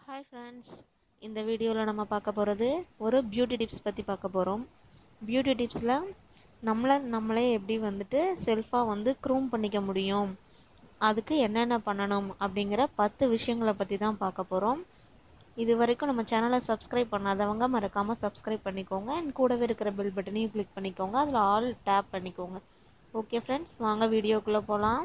hi friends இந்த வீடியோவில் நம்ம பார்க்க போகிறது ஒரு பியூட்டி டிப்ஸ் பற்றி பார்க்க போகிறோம் பியூட்டி டிப்ஸில் நம்மளை நம்மளே எப்படி வந்துட்டு செல்ஃபாக வந்து க்ரூம் பண்ணிக்க முடியும் அதுக்கு என்னென்ன பண்ணணும் அப்படிங்கிற பத்து விஷயங்களை பற்றி தான் பார்க்க போகிறோம் இது வரைக்கும் நம்ம சேனலை சப்ஸ்கிரைப் பண்ணாதவங்க மறக்காமல் சப்ஸ்கிரைப் பண்ணிக்கோங்க அண்ட் கூடவே இருக்கிற பெல் பட்டனையும் கிளிக் பண்ணிக்கோங்க அதில் ஆல் டேப் பண்ணிக்கோங்க ஓகே ஃப்ரெண்ட்ஸ் வாங்க வீடியோக்குள்ளே போகலாம்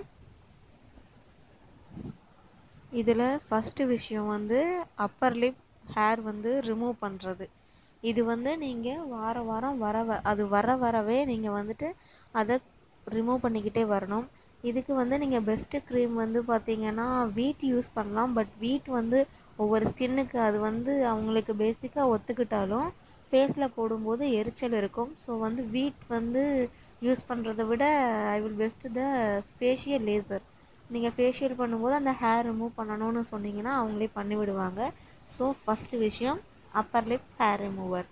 இதில் ஃபஸ்ட்டு விஷயம் வந்து அப்பர் லிப் ஹேர் வந்து ரிமூவ் பண்ணுறது இது வந்து நீங்கள் வார வாரம் வர வ அது வர வரவே நீங்கள் வந்துட்டு அதை ரிமூவ் பண்ணிக்கிட்டே வரணும் இதுக்கு வந்து நீங்கள் பெஸ்ட்டு க்ரீம் வந்து பார்த்தீங்கன்னா வீட் யூஸ் பண்ணலாம் பட் வீட் வந்து ஒவ்வொரு ஸ்கின்னுக்கு அது வந்து அவங்களுக்கு பேசிக்காக ஒத்துக்கிட்டாலும் ஃபேஸில் போடும்போது எரிச்சல் இருக்கும் ஸோ வந்து வீட் வந்து யூஸ் பண்ணுறத விட I will best the facial laser நீங்கள் ஃபேஷியல் பண்ணும்போது அந்த ஹேர் ரிமூவ் பண்ணணும்னு சொன்னீங்கன்னா அவங்களே பண்ணி விடுவாங்க ஸோ ஃபஸ்ட்டு விஷயம் upper lip hair remover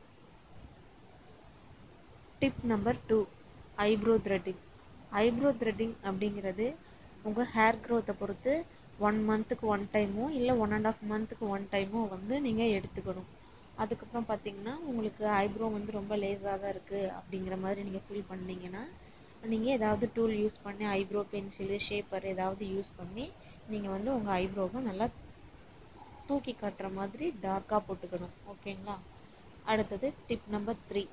tip number two eyebrow threading eyebrow threading அப்படிங்கிறது உங்கள் ஹேர் க்ரோத்தை பொறுத்து ஒன் மந்த்துக்கு ஒன் டைமோ இல்லை ஒன் அண்ட் ஆஃப் மந்த்துக்கு ஒன் டைமோ வந்து நீங்கள் எடுத்துக்கணும் அதுக்கப்புறம் பார்த்தீங்கன்னா உங்களுக்கு ஐப்ரோ வந்து ரொம்ப லேஸாக தான் இருக்குது அப்படிங்கிற மாதிரி நீங்கள் ஃபீல் பண்ணீங்கன்னா நீங்கள் ஏதாவது டூல் யூஸ் பண்ணி ஐப்ரோ பென்சிலு ஷேப்பர் ஏதாவது யூஸ் பண்ணி நீங்கள் வந்து உங்கள் ஐப்ரோவை நல்லா தூக்கி காட்டுற மாதிரி டார்க்காக போட்டுக்கணும் ஓகேங்களா அடுத்தது tip number three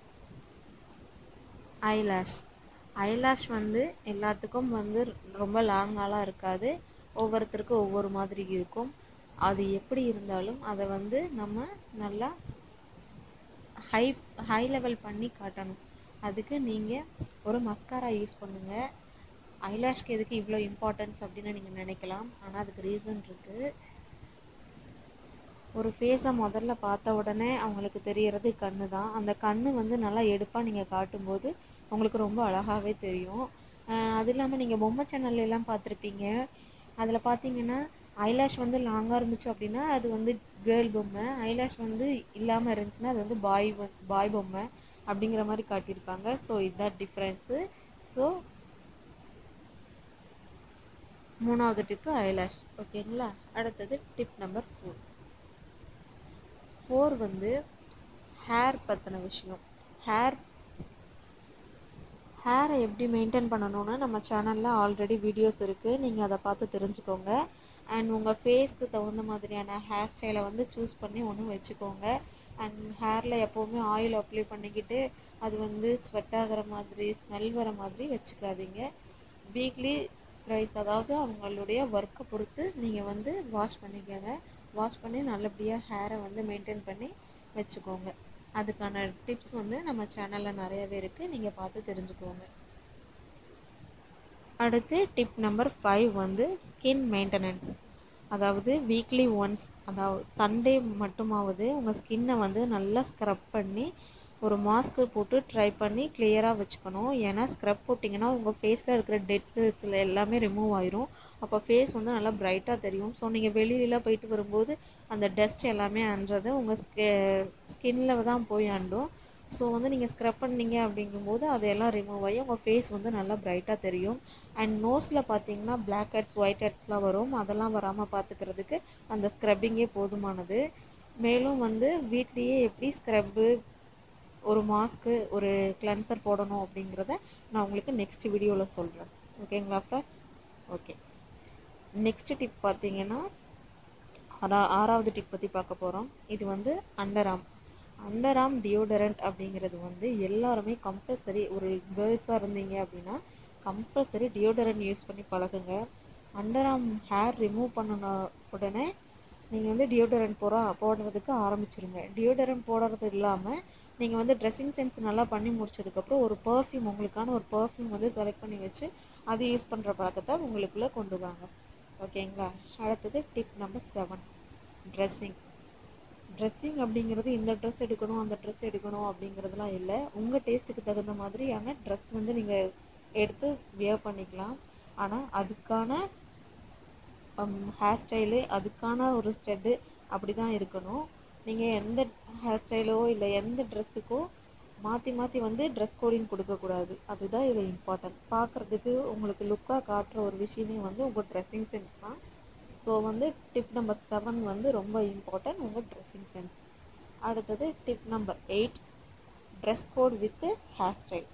eyelash eyelash வந்து எல்லாத்துக்கும் வந்து ரொம்ப லாங்காலாம் இருக்காது ஒவ்வொருத்தருக்கும் ஒவ்வொரு மாதிரி இருக்கும் அது எப்படி இருந்தாலும் அதை வந்து நம்ம நல்லா ஹை ஹை லெவல் பண்ணி காட்டணும் அதுக்கு நீங்கள் ஒரு மஸ்காரா யூஸ் பண்ணுங்கள் ஐலாஷ்க்கு எதுக்கு இவ்வளோ இம்பார்ட்டன்ஸ் அப்படின்னு நீங்கள் நினைக்கலாம் ஆனால் அதுக்கு ரீசன் இருக்குது ஒரு ஃபேஸை முதல்ல பார்த்த உடனே அவங்களுக்கு தெரியறது கண்ணு தான் அந்த கண்ணு வந்து நல்லா எடுப்பாக நீங்கள் காட்டும்போது உங்களுக்கு ரொம்ப அழகாகவே தெரியும் அது இல்லாமல் நீங்கள் பொம்மை சேனல்ல எல்லாம் பார்த்துருப்பீங்க அதில் பார்த்தீங்கன்னா ஐலாஷ் வந்து லாங்காக இருந்துச்சு அப்படின்னா அது வந்து கேர்ள் பொம்மை ஐலாஷ் வந்து இல்லாமல் இருந்துச்சுன்னா அது வந்து பாய் பாய் பொம்மை அப்படிங்கிற மாதிரி காட்டியிருப்பாங்க ஸோ இதுதான் டிஃப்ரென்ஸு ஸோ மூணாவது டிப்பு ஐலாஷ் ஓகேங்களா அடுத்தது டிப் நம்பர் ஃபோர் ஃபோர் வந்து ஹேர் பற்றின விஷயம் ஹேர் ஹேரை எப்படி மெயின்டைன் பண்ணணும்னு நம்ம சேனலில் ஆல்ரெடி வீடியோஸ் இருக்குது நீங்கள் அதை பார்த்து தெரிஞ்சுக்கோங்க அண்ட் உங்கள் ஃபேஸ்க்கு தகுந்த மாதிரியான ஹேர் ஸ்டைலை வந்து சூஸ் பண்ணி ஒன்று வச்சுக்கோங்க அண்ட் ஹேரில் எப்போவுமே ஆயில் அப்ளை பண்ணிக்கிட்டு அது வந்து ஸ்வெட் ஆகிற மாதிரி ஸ்மெல் வர மாதிரி வச்சுக்காதீங்க வீக்லி த்ரைஸ் அதாவது அவங்களுடைய ஒர்க்கை பொறுத்து நீங்கள் வந்து வாஷ் பண்ணிக்கோங்க வாஷ் பண்ணி நல்லபடியாக ஹேரை வந்து மெயின்டைன் பண்ணி வச்சுக்கோங்க அதுக்கான டிப்ஸ் வந்து நம்ம சேனலில் நிறையவே இருக்குது நீங்கள் பார்த்து தெரிஞ்சுக்கோங்க அடுத்து டிப் நம்பர் ஃபைவ் வந்து ஸ்கின் மெயின்டெனன்ஸ் அதாவது வீக்லி ஒன்ஸ் அதாவது சண்டே மட்டுமாவது உங்கள் ஸ்கின்னை வந்து நல்லா ஸ்க்ரப் பண்ணி ஒரு மாஸ்க்கு போட்டு ட்ரை பண்ணி கிளியராக வச்சுக்கணும் ஏன்னா ஸ்க்ரப் போட்டிங்கன்னா உங்கள் ஃபேஸில் இருக்கிற டெட் செல்ஸில் எல்லாமே ரிமூவ் ஆயிரும் அப்போ ஃபேஸ் வந்து நல்லா பிரைட்டாக தெரியும் ஸோ நீங்கள் வெளியிலலாம் போயிட்டு வரும்போது அந்த டஸ்ட் எல்லாமே அன்றது உங்கள் ஸ்கே ஸ்கின்ல தான் போய் அண்டும் ஸோ வந்து நீங்கள் ஸ்க்ரப் பண்ணீங்க அப்படிங்கும்போது அதெல்லாம் ரிமூவ் ஆகி உங்கள் ஃபேஸ் வந்து நல்லா பிரைட்டாக தெரியும் அண்ட் நோஸில் பார்த்தீங்கன்னா பிளாக் ஹெட்ஸ் ஒயிட் ஹெட்ஸ்லாம் வரும் அதெல்லாம் வராமல் பார்த்துக்கிறதுக்கு அந்த ஸ்க்ரப்பிங்கே போதுமானது மேலும் வந்து வீட்லேயே எப்படி ஸ்க்ரப்பு ஒரு மாஸ்க்கு ஒரு கிளென்சர் போடணும் அப்படிங்கிறத நான் உங்களுக்கு நெக்ஸ்ட் வீடியோவில் சொல்கிறேன் ஓகேங்களா ஃப்ரெண்ட்ஸ் ஓகே நெக்ஸ்ட் டிப் பார்த்தீங்கன்னா ஆறா ஆறாவது டிப் பற்றி பார்க்க போகிறோம் இது வந்து அண்டர் ஆம் அண்டர் ஆம் டியோடரண்ட் அப்படிங்கிறது வந்து எல்லாருமே கம்பல்சரி ஒரு கேர்ள்ஸாக இருந்தீங்க அப்படின்னா கம்பல்சரி டியோடரண்ட் யூஸ் பண்ணி பழகுங்க அண்டர் ஆம் ஹேர் ரிமூவ் பண்ணின உடனே நீங்கள் வந்து டியோடரண்ட் போட போடுறதுக்கு ஆரம்பிச்சிருங்க டியோடரண்ட் போடுறது இல்லாமல் நீங்கள் வந்து ட்ரெஸ்ஸிங் சென்ஸ் நல்லா பண்ணி முடிச்சதுக்கப்புறம் ஒரு பர்ஃப்யூம் உங்களுக்கான ஒரு பர்ஃப்யூம் வந்து செலக்ட் பண்ணி வச்சு அது யூஸ் பண்ணுற பழக்கத்தை உங்களுக்குள்ளே கொண்டு வாங்க ஓகேங்களா அடுத்தது tip number seven dressing dressing அப்படிங்கிறது இந்த ட்ரெஸ் எடுக்கணும் அந்த ட்ரெஸ் எடுக்கணும் அப்படிங்கிறதுலாம் இல்லை உங்கள் டேஸ்ட்டுக்கு தகுந்த மாதிரியான ட்ரெஸ் வந்து நீங்கள் எடுத்து வியர் பண்ணிக்கலாம் ஆனால் அதுக்கான ஹேர் ஸ்டைலு அதுக்கான ஒரு ஸ்டெட்டு அப்படி தான் இருக்கணும் நீங்கள் எந்த ஹேர் ஸ்டைலோ இல்லை எந்த ட்ரெஸ்ஸுக்கோ மாற்றி மாற்றி வந்து ட்ரெஸ் கோடிங் கொடுக்கக்கூடாது அதுதான் இதில் இம்பார்ட்டன்ட் பார்க்குறதுக்கு உங்களுக்கு லுக்காக காட்டுற ஒரு விஷயமே வந்து உங்கள் ட்ரெஸ்ஸிங் சென்ஸ் தான் ஸோ வந்து டிப் நம்பர் செவன் வந்து ரொம்ப இம்பார்ட்டன்ட் உங்கள் ட்ரெஸ்ஸிங் சென்ஸ் அடுத்தது tip number eight dress code with hair style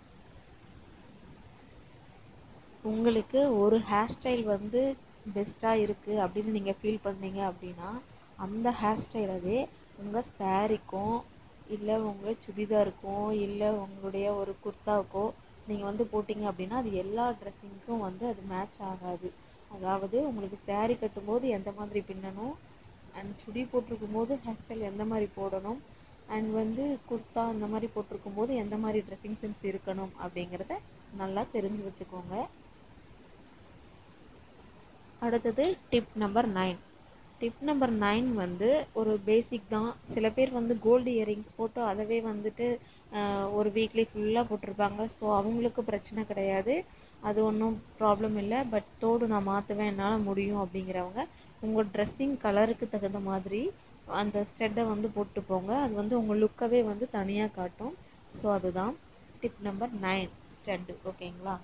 உங்களுக்கு ஒரு ஹேர் ஸ்டைல் வந்து பெஸ்ட்டாக இருக்குது அப்படின்னு நீங்கள் ஃபீல் பண்ணீங்க அப்படின்னா அந்த ஹேர் ஸ்டைலவே உங்கள் சாரீக்கும் இல்லை உங்கள் சுடிதாருக்கும் இல்லை உங்களுடைய ஒரு குர்தாவுக்கோ நீங்கள் வந்து போட்டிங்க அப்படின்னா அது எல்லா ட்ரெஸ்ஸிங்க்கும் வந்து அது மேட்ச் ஆகாது அதாவது உங்களுக்கு saree கட்டும்போது எந்த மாதிரி பின்னணும் அண்ட் சுடி போட்டிருக்கும் போது ஹேர் ஸ்டைல் எந்த மாதிரி போடணும் அண்ட் வந்து குர்தா அந்த மாதிரி போட்டிருக்கும் போது எந்த மாதிரி ட்ரெஸ்ஸிங் சென்ஸ் இருக்கணும் அப்படிங்கிறத நல்லா தெரிஞ்சு வச்சுக்கோங்க அடுத்தது tip number nine tip number nine வந்து ஒரு பேசிக் தான் சில பேர் வந்து கோல்டு இயரிங்ஸ் போட்டு அதவே வந்துட்டு ஆஹ், ஒரு வீக்லி ஃபுல்லாக போட்டிருப்பாங்க ஸோ அவங்களுக்கு பிரச்சனை கிடையாது அது ஒன்றும் ப்ராப்ளம் இல்லை பட் தோடு நான் மாற்றுவேன் என்னால் முடியும் அப்படிங்கிறவங்க உங்கள் ட்ரெஸ்ஸிங் கலருக்கு தகுந்த மாதிரி அந்த ஸ்டெட்டை வந்து போட்டு போங்க அது வந்து உங்கள் லுக்கவே வந்து தனியாக காட்டும் ஸோ அதுதான் டிப் நம்பர் நைன் ஸ்டெட்டு ஓகேங்களா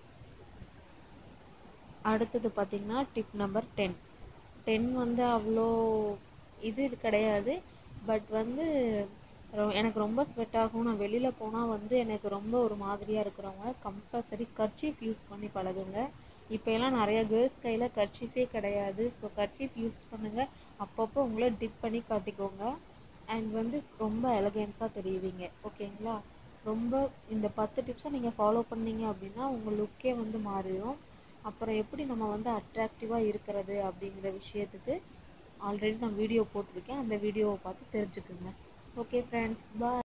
அடுத்தது பார்த்தீங்கன்னா டிப் நம்பர் டென் டென் வந்து அவ்வளோ இது கிடையாது பட் வந்து ரொ- எனக்கு ரொம்ப ஸ்வெட் ஆகும் நான் வெளியில் போனால் வந்து எனக்கு ரொம்ப ஒரு மாதிரியாக இருக்கிறவங்க கம்பல்சரி கர்ச்சீஃப் யூஸ் பண்ணி பழகுங்க இப்போ எல்லாம் நிறைய கேர்ள்ஸ் கையில் கர்ச்சீஃபே கிடையாது ஸோ கர்ச்சீஃப் யூஸ் பண்ணுங்கள் அப்பப்போ உங்களை டிப் பண்ணி காட்டிக்கோங்க அண்ட் வந்து ரொம்ப எலகென்ஸாக தெரியுவீங்க ஓகேங்களா ரொம்ப இந்த பத்து டிப்ஸை நீங்கள் ஃபாலோ பண்ணீங்க அப்படின்னா உங்கள் லுக்கே வந்து மாறிடும் அப்புறம் எப்படி நம்ம வந்து அட்ராக்டிவாக இருக்கிறது அப்படிங்கிற விஷயத்துக்கு ஆல்ரெடி நான் வீடியோ போட்டிருக்கேன் அந்த வீடியோவை பார்த்து தெரிஞ்சுக்குங்க ஓகே ஃப்ரெண்ட்ஸ் பாய்